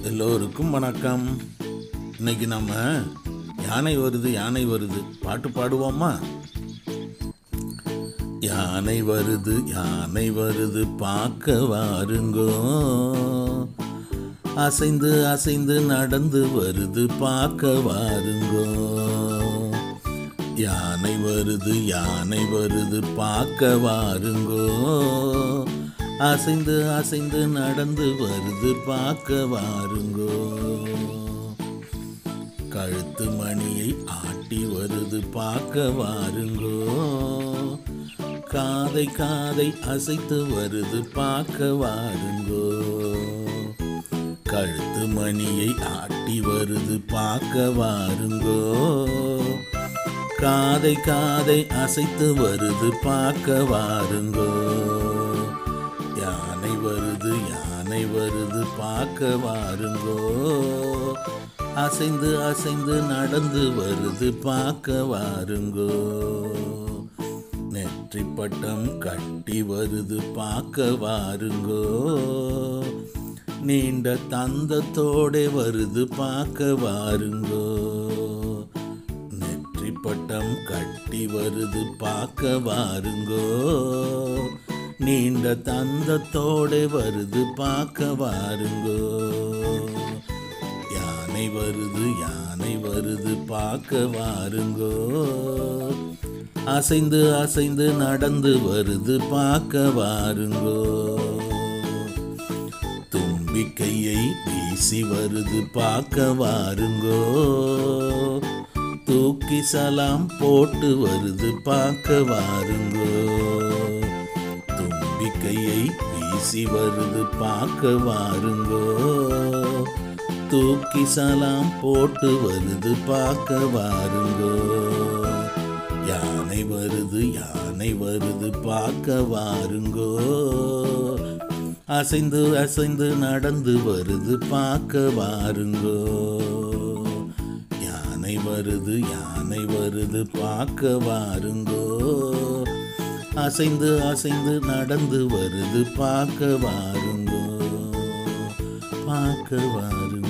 எல்லோருக்கும் வணக்கம் இன்னைக்கு நம்ம யானை வருது யானை வருது பாட்டு பாடுவோமா யானை வருது யானை வருது பார்க்க வாருங்கோ அசைந்து அசைந்து நடந்து வருது பார்க்க வாருங்கோ யானை வருது யானை வருது பார்க்க வாருங்கோ அசைந்து அசைந்து நடந்து வருது பார்க்க வாருங்கோ கழுத்து மணியை ஆட்டி வருது பார்க்க வாருங்கோ காதை காதை அசைத்து வருது பார்க்க வாருங்கோ கழுத்து மணியை ஆட்டி வருது பார்க்க வாருங்கோ காதை காதை அசைத்து வருது பார்க்க வாருங்கோ யானை வருது யானை வருது பார்க்க வாருங்கோ அசைந்து அசைந்து நடந்து வருது பார்க்க வாருங்கோ நெற்றி பட்டம் கட்டி வருது பார்க்க வாருங்கோ நீண்ட தந்தத்தோட வருது பார்க்க வாருங்கோ நெற்றி பட்டம் கட்டி வருது பார்க்க வாருங்கோ நீண்ட தந்தத்தோட வருது பார்க்க வாருங்கோ யானை வருது யானை வருது பார்க்க வாருங்கோ அசைந்து அசைந்து நடந்து வருது பார்க்க வாருங்கோ தும்பிக்கையை வீசி வருது பார்க்க வாருங்கோ தூக்கி சலாம் போட்டு வருது பார்க்க வாருங்கோ தும்பிக்கையை வீசி வருது பார்க்க வாருங்கோ தூக்கி சலாம் போட்டு வருது பார்க்க வாருங்கோ யானை வருது யானை வருது பார்க்க வாருங்கோ அசைந்து அசைந்து நடந்து வருது பார்க்க வாருங்கோ யானை வருது யானை வருது பார்க்க வாருங்கோ அசைந்து அசைந்து நடந்து வருது பார்க்க வாருங்கோ பார்க்க வாருங்கோ